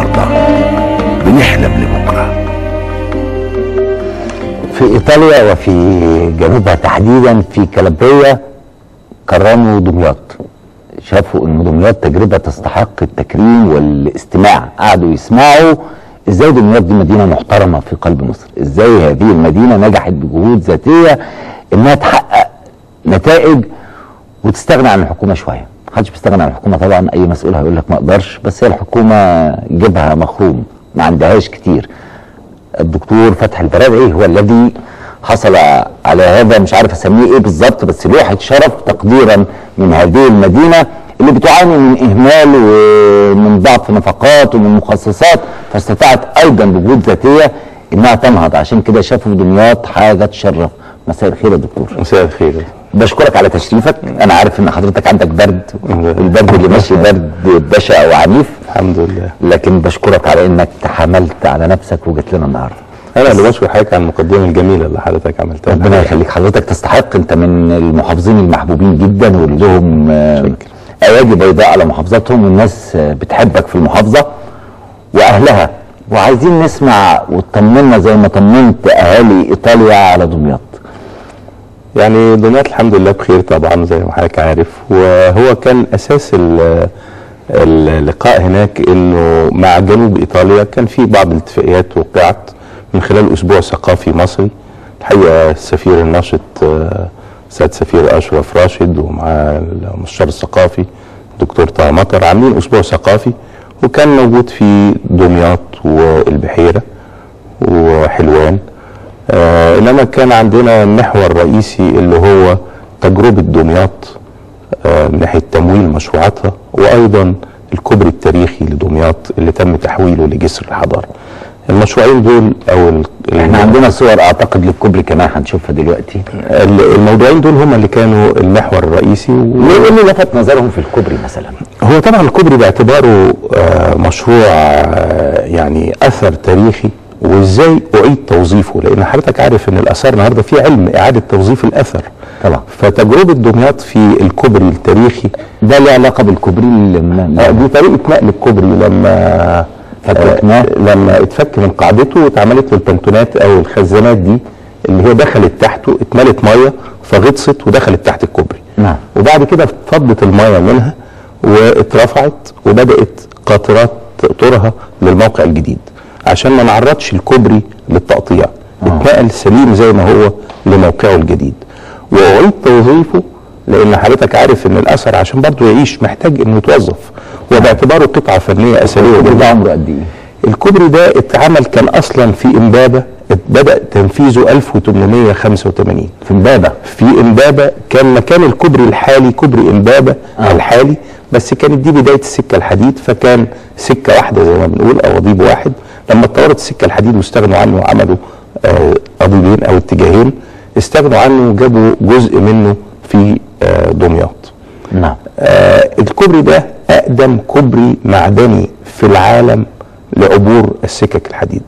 النهارده بنحلم لبكره في ايطاليا وفي جنوبها تحديدا في كالابريا كرموا دمياط شافوا ان دمياط تجربه تستحق التكريم والاستماع قعدوا يسمعوا ازاي دمياط دي مدينه محترمه في قلب مصر ازاي هذه المدينه نجحت بجهود ذاتيه انها تحقق نتائج وتستغنى عن الحكومه شويه محدش بيستغنى عن الحكومه طبعا اي مسؤول هيقول لك ما اقدرش بس هي الحكومه جيبها مخروم ما عندهاش كتير الدكتور فتحي البرادعي هو الذي حصل على هذا مش عارف اسميه ايه بالظبط بس لوحه شرف تقديرا من هذه المدينه اللي بتعاني من اهمال ومن ضعف نفقات ومن مخصصات فاستطاعت ايضا بجهود ذاتيه انها تنهض عشان كده شافوا في دمياط حاجه تشرف مساء الخير يا دكتور مساء الخير بشكرك على تشريفك انا عارف ان حضرتك عندك برد والبرد اللي ماشي برد بشع وعنيف الحمد لله لكن بشكرك على انك تحملت على نفسك وجيت لنا النهارده انا اللي بشكر حضرتك على المقدمه الجميله اللي حضرتك عملتها ربنا يخليك حضرتك تستحق انت من المحافظين المحبوبين جدا واللي لهم آه، ايادي بيضاء على محافظاتهم والناس آه، بتحبك في المحافظه واهلها وعايزين نسمع وتطمنا زي ما طمنت اهالي ايطاليا على دمياط يعني دمياط الحمد لله بخير طبعا زي ما حضرتك عارف وهو كان اساس ال- اللقاء هناك انه مع جنوب ايطاليا كان في بعض الاتفاقيات وقعت من خلال اسبوع ثقافي مصري الحقيقه السفير الناشط آه، سيد سفير اشرف راشد ومع المستشار الثقافي دكتور طه مطر عاملين اسبوع ثقافي وكان موجود في دمياط والبحيره وحلوان آه انما كان عندنا محور رئيسي اللي هو تجربه دمياط آه من ناحيه تمويل مشروعاتها وايضا الكوبري التاريخي لدمياط اللي تم تحويله لجسر الحضاره. المشروعين دول او ال- احنا عندنا صور اعتقد للكوبري كمان هنشوفها دلوقتي ال- الموضوعين دول هم اللي كانوا المحور الرئيسي و... ليه إيه اللي لفت نظرهم في الكوبري مثلا هو طبعا الكوبري باعتباره آه، مشروع آه، يعني اثر تاريخي وازاي اعيد توظيفه لان حضرتك عارف ان الاثار النهارده في علم اعاده توظيف الاثر طبعا فتجربه دمياط في الكوبري التاريخي ده له علاقه بالكوبري اللي آه، دي طريقه نقل الكوبري لما فككناه. آه، لما اتفك من قاعدته واتعملت له البنتونات او الخزانات دي اللي هي دخلت تحته اتملت ميه فغطست ودخلت تحت الكوبري نعم. وبعد كده فضت الميه منها واترفعت وبدات قاطرات تقطرها للموقع الجديد عشان ما نعرضش الكوبري للتقطيع اتنقل سليم زي ما هو لموقعه الجديد واعيد توظيفه لان حضرتك عارف ان الاثر عشان برضه يعيش محتاج انه يتوظف هو باعتباره قطعه فنيه اثريه الكوبري ده جدا عمره قد ايه؟ الكوبري ده اتعمل كان اصلا في امبابه بدا تنفيذه 1885 في امبابه في امبابه كان مكان الكوبري الحالي كوبري امبابه آه. آه. الحالي بس كانت دي بدايه السكه الحديد فكان سكه واحده زي ما بنقول او قضيب واحد لما اتطورت السكه الحديد واستغنوا عنه وعملوا آه، قضيبين او اتجاهين استغنوا عنه وجابوا جزء منه في آه، دمياط نعم آه الكوبري ده اقدم كوبري معدني في العالم لعبور السكك الحديد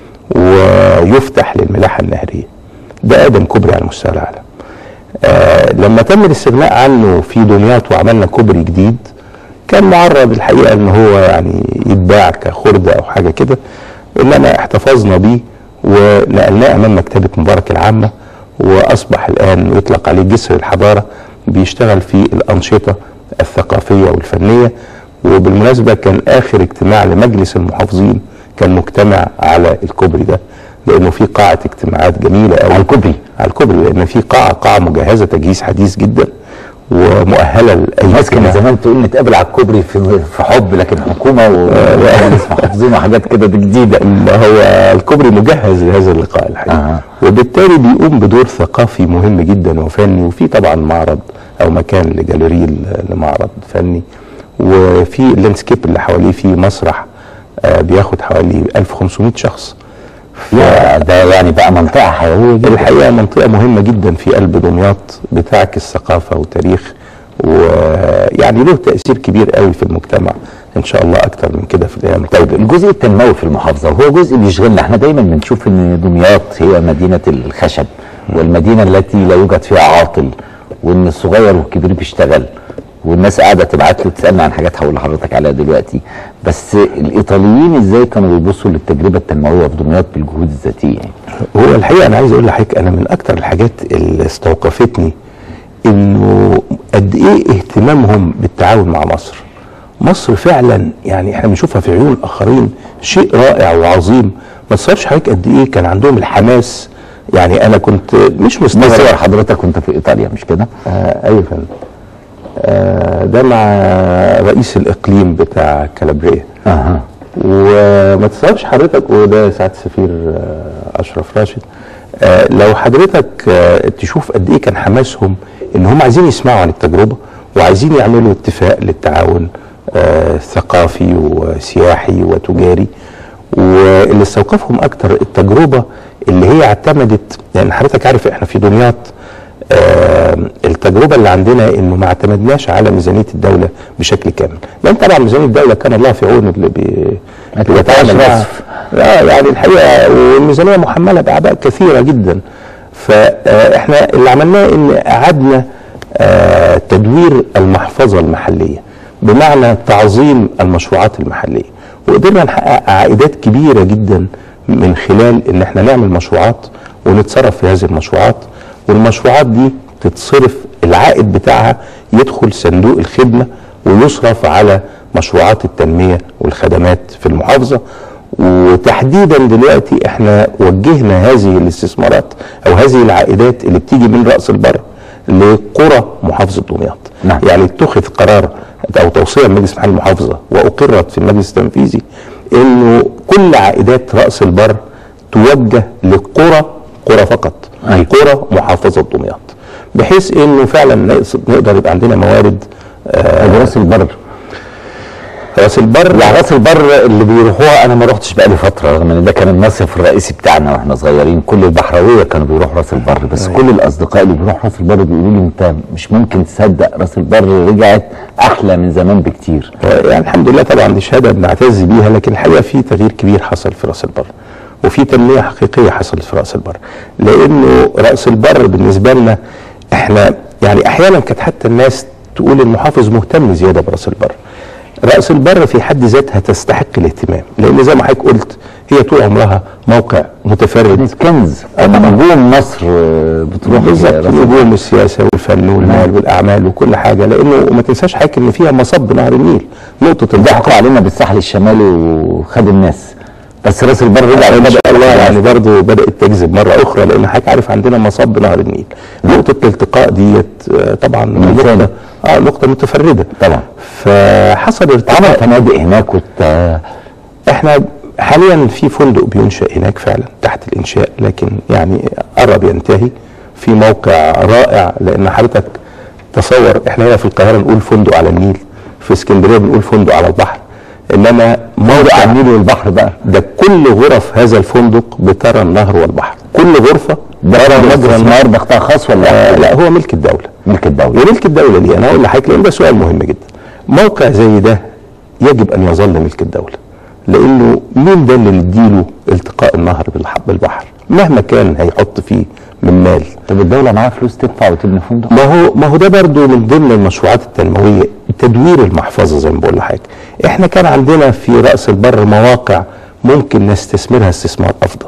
ويفتح للملاحه النهريه ده اقدم كوبري على مستوى العالم آه لما تم الاستغناء عنه في دمياط وعملنا كوبري جديد كان معرض الحقيقه ان هو يعني يتباع كخرده او حاجه كده انما احتفظنا بيه ونقلناه امام مكتبه مبارك العامه واصبح الان يطلق عليه جسر الحضاره بيشتغل في الانشطه الثقافيه والفنيه وبالمناسبه كان اخر اجتماع لمجلس المحافظين كان مجتمع على الكوبري ده لانه في قاعه اجتماعات جميله قوي على الكوبري على الكوبري لان في قاعه قاعه مجهزه تجهيز حديث جدا ومؤهله لاي الناس كانت اجتماع. زمان تقول نتقابل على الكوبري في في حب لكن حكومه ومجلس محافظين وحاجات كده دي جديده ما هو الكوبري مجهز لهذا اللقاء الحقيقه آه. وبالتالي بيقوم بدور ثقافي مهم جدا وفني وفي طبعا معرض او مكان لجاليري ل- لمعرض فني وفي اللاندسكيب اللي حواليه في مسرح آه، بياخد حوالي 1500 شخص يا ده يعني بقى منطقه حيويه جدا الحقيقه منطقه مهمه جدا في قلب دمياط بتعكس ثقافه وتاريخ ويعني له تاثير كبير قوي في المجتمع ان شاء الله اكتر من كده في الايام طيب القادمه الجزء التنموي في المحافظه وهو جزء بيشغلنا احنا دايما بنشوف ان دمياط هي مدينه الخشب والمدينه التي لا يوجد فيها عاطل وان الصغير والكبير بيشتغل والناس قاعده تبعت لي وتسالني عن حاجات هقول لحضرتك عليها دلوقتي بس الايطاليين ازاي كانوا بيبصوا للتجربه التنمويه في دمياط بالجهود الذاتيه يعني هو الحقيقه انا عايز اقول لحضرتك انا من اكتر الحاجات اللي استوقفتني انه قد ايه اهتمامهم بالتعاون مع مصر مصر فعلا يعني احنا بنشوفها في عيون الاخرين شيء رائع وعظيم ما تصورش حضرتك قد ايه كان عندهم الحماس يعني انا كنت مش ده مستغرب صور حضرتك وانت في ايطاليا مش كده؟ آه ايوه يا فندم آه ده مع رئيس الاقليم بتاع كالابريا اها وما تصورش حضرتك وده سعاده السفير آه، اشرف راشد آه، لو حضرتك آه، تشوف قد ايه كان حماسهم ان هم عايزين يسمعوا عن التجربه وعايزين يعملوا اتفاق للتعاون آه، ثقافي وسياحي وتجاري واللي استوقفهم اكتر التجربه اللي هي اعتمدت يعني حضرتك عارف احنا في دمياط آه، التجربه اللي عندنا انه ما اعتمدناش على ميزانيه الدوله بشكل كامل لان طبعا ميزانيه الدوله كان الله في عون اللي بي ما اللي تبقاش بيتعامل معاها. رصف. اه يعني الحقيقه والميزانيه محمله باعباء كثيره جدا فاحنا اللي عملناه ان اعدنا آه، تدوير المحفظه المحليه بمعنى تعظيم المشروعات المحليه وقدرنا نحقق عائدات كبيره جدا من خلال ان احنا نعمل مشروعات ونتصرف في هذه المشروعات والمشروعات دي تتصرف العائد بتاعها يدخل صندوق الخدمه ويصرف على مشروعات التنميه والخدمات في المحافظه وتحديدا دلوقتي احنا وجهنا هذه الاستثمارات او هذه العائدات اللي بتيجي من راس البر لقرى محافظه دمياط نعم. يعني اتخذ قرار او توصيه من مجلس محل المحافظه واقرت في المجلس التنفيذي انه كل عائدات راس البر توجه لقرى قرى فقط أيوة. قرى محافظه دمياط بحيث انه فعلا نقص- نقدر يبقى عندنا موارد آه راس البر راس البر يعني راس البر اللي بيروحوها انا ما رحتش بقالي فتره رغم ان ده كان المصيف الرئيسي بتاعنا واحنا صغيرين كل البحراويه كانوا بيروحوا راس البر بس كل الاصدقاء اللي بيروحوا راس البر بيقولوا لي انت مش ممكن تصدق راس البر رجعت احلى من زمان بكتير يعني الحمد لله طبعا دي شهاده بنعتز بيها لكن الحقيقه في تغيير كبير حصل في راس البر وفي تنميه حقيقيه حصلت في راس البر لانه راس البر بالنسبه لنا احنا يعني احيانا كانت حتى الناس تقول المحافظ مهتم زياده براس البر راس البر في حد ذاتها تستحق الاهتمام لان زي ما حضرتك قلت هي طول عمرها موقع متفرد كنز نجوم مصر آه، بتروح بالظبط راس البر. نجوم السياسه والفن والمال والاعمال وكل حاجه لانه وما تنساش حضرتك ان فيها مصب نهر النيل نقطه ضحكوا الضحك علينا بالساحل الشمالي وخد الناس بس راس البر رجع ان بدأ شاء الله يعني برضه بدات تجذب مره اخرى لان حضرتك عارف عندنا مصب نهر النيل نقطه الالتقاء ديت آه، طبعا مثالي. نقطه اه نقطه متفرده طبعا فحصل عمل ارتفاع فنادق هناك وت... احنا حاليا في فندق بينشا هناك فعلا تحت الانشاء لكن يعني قرب ينتهي في موقع رائع لان حضرتك تصور احنا هنا في القاهره نقول فندق على النيل في اسكندريه بنقول فندق على البحر انما موقع على النيل والبحر بقى ده كل غرف هذا الفندق بترى النهر والبحر كل غرفه ده ترى مجرى استثمار النهر ده قطاع خاص ولا آه لا هو ملك الدوله ملك الدوله وملك الدوله ليه انا هقول لحضرتك لان ده سؤال مهم جدا موقع زي ده يجب ان يظل ملك الدوله لانه مين ده اللي نديله التقاء النهر بالح- بالبحر مهما كان هيحط فيه من مال طب الدوله معاها فلوس تدفع وتبني فندق ما هو ما هو ده برضه من ضمن المشروعات التنمويه تدوير المحفظه زي ما بقول لحضرتك احنا كان عندنا في راس البر مواقع ممكن نستثمرها استثمار افضل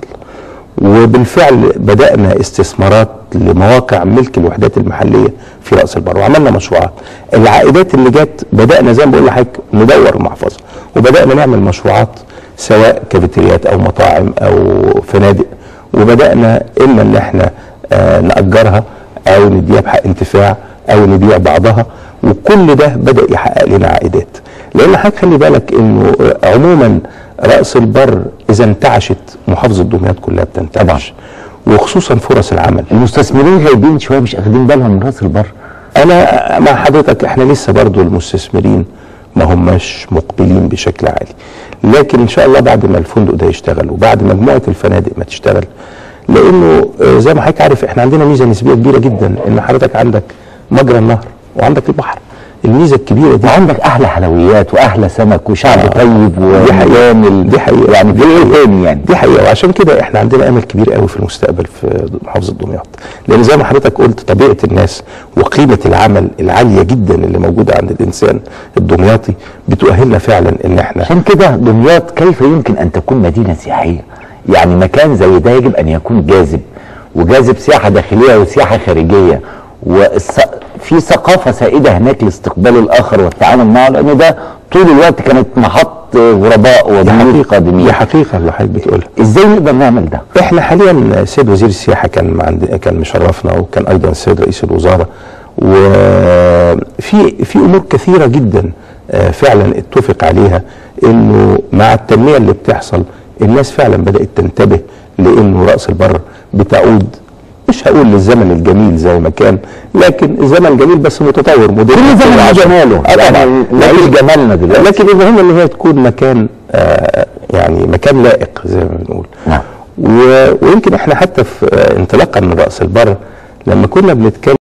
وبالفعل بدانا استثمارات لمواقع ملك الوحدات المحليه في راس البر وعملنا مشروعات العائدات اللي جت بدانا زي ما بقول لحضرتك ندور المحفظه وبدانا نعمل مشروعات سواء كافيتريات او مطاعم او فنادق وبدانا اما ان احنا آه ناجرها او نديها بحق انتفاع او نبيع بعضها وكل ده بدا يحقق لنا عائدات لان حضرتك خلي بالك انه عموما راس البر اذا انتعشت محافظه دمياط كلها بتنتعش وخصوصا فرص العمل المستثمرين غايبين شويه مش اخدين بالهم من راس البر انا مع حضرتك احنا لسه برضو المستثمرين ما هماش مقبلين بشكل عالي لكن ان شاء الله بعد ما الفندق ده يشتغل وبعد مجموعه الفنادق ما تشتغل لانه آه، زي ما حضرتك عارف احنا عندنا ميزه نسبيه كبيره جدا ان حضرتك عندك مجرى النهر وعندك البحر الميزه الكبيره دي وعندك احلى حلويات واحلى سمك وشعب آه. طيب دي حقيقة. وجامل دي حقيقة. يعني في ايه تاني يعني دي حقيقه وعشان كده احنا عندنا امل كبير قوي في المستقبل في محافظه دمياط لان زي ما حضرتك قلت طبيعه الناس وقيمه العمل العاليه جدا اللي موجوده عند الانسان الدمياطي بتؤهلنا فعلا ان احنا عشان كده دمياط كيف يمكن ان تكون مدينه سياحيه؟ يعني مكان زي ده يجب ان يكون جاذب وجاذب سياحه داخليه وسياحه خارجيه وفي ثقافه سائده هناك لاستقبال الاخر والتعامل معه لان ده طول الوقت كانت محط غرباء دي وضيوف حقيقه قادمين دي حقيقه اللي حضرتك بتقولها ازاي نقدر نعمل ده؟ احنا حاليا سيد وزير السياحه كان عند كان مشرفنا وكان ايضا السيد رئيس الوزاره وفي في امور كثيره جدا آه، فعلا اتفق عليها انه مع التنميه اللي بتحصل الناس فعلا بدات تنتبه لانه راس البر بتعود مش هقول للزمن الجميل زي ما كان لكن الزمن جميل بس متطور مودرن كل زمن له عشان- جماله آه طبعا يعني نعيش لكن- جمالنا دلوقتي لكن المهم ان هي تكون مكان آه يعني مكان لائق زي ما بنقول نعم و- ويمكن احنا حتى في آه، انطلاقا من راس البر لما كنا بنتكلم